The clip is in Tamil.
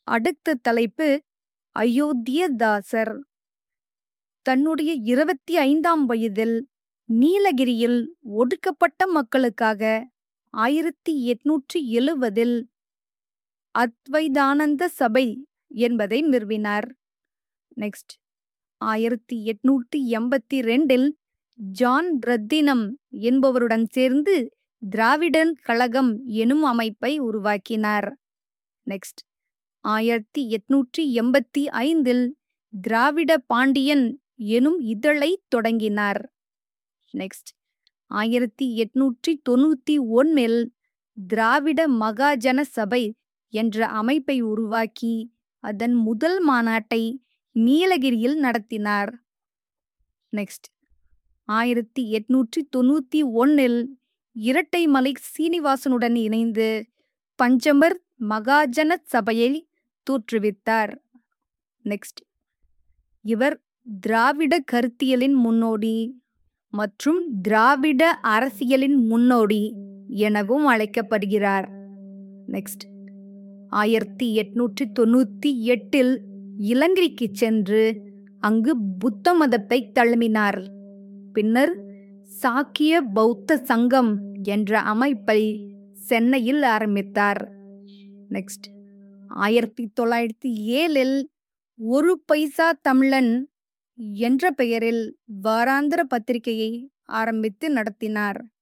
அடுத்த தலைப்பு அயோத்தியதாசர் தன்னுடைய இருபத்தி ஐந்தாம் வயதில் நீலகிரியில் ஒடுக்கப்பட்ட மக்களுக்காக ஆயிரத்தி எட்நூற்றி எழுவதில் அத்வைதானந்த சபை என்பதை நிறுவினார் நெக்ஸ்ட் ஆயிரத்தி எட்நூற்றி எண்பத்தி ரெண்டில் ஜான் ரத்தினம் என்பவருடன் சேர்ந்து திராவிடன் கழகம் எனும் அமைப்பை உருவாக்கினார் நெக்ஸ்ட் ஆயிரத்தி எட்நூற்றி எண்பத்தி ஐந்தில் திராவிட பாண்டியன் எனும் இதழை தொடங்கினார் நெக்ஸ்ட் ஆயிரத்தி எட்நூற்றி தொண்ணூத்தி ஒன்னில் திராவிட மகாஜன சபை என்ற அமைப்பை உருவாக்கி அதன் முதல் மாநாட்டை நீலகிரியில் நடத்தினார் நெக்ஸ்ட் ஆயிரத்தி எட்நூற்றி தொண்ணூத்தி ஒன்னில் இரட்டைமலை சீனிவாசனுடன் இணைந்து பஞ்சமர் மகாஜன சபையை தோற்றுவித்தார் நெக்ஸ்ட் இவர் திராவிட கருத்தியலின் முன்னோடி மற்றும் திராவிட அரசியலின் முன்னோடி எனவும் அழைக்கப்படுகிறார் நெக்ஸ்ட் ஆயிரத்தி எட்நூற்றி தொண்ணூத்தி எட்டில் இலங்கைக்கு சென்று அங்கு புத்த மதத்தை தழுமினார் பின்னர் சாக்கிய பௌத்த சங்கம் என்ற அமைப்பை சென்னையில் ஆரம்பித்தார் நெக்ஸ்ட் ஆயிரத்தி தொள்ளாயிரத்தி ஏழில் ஒரு பைசா தமிழன் என்ற பெயரில் வாராந்திர பத்திரிகையை ஆரம்பித்து நடத்தினார்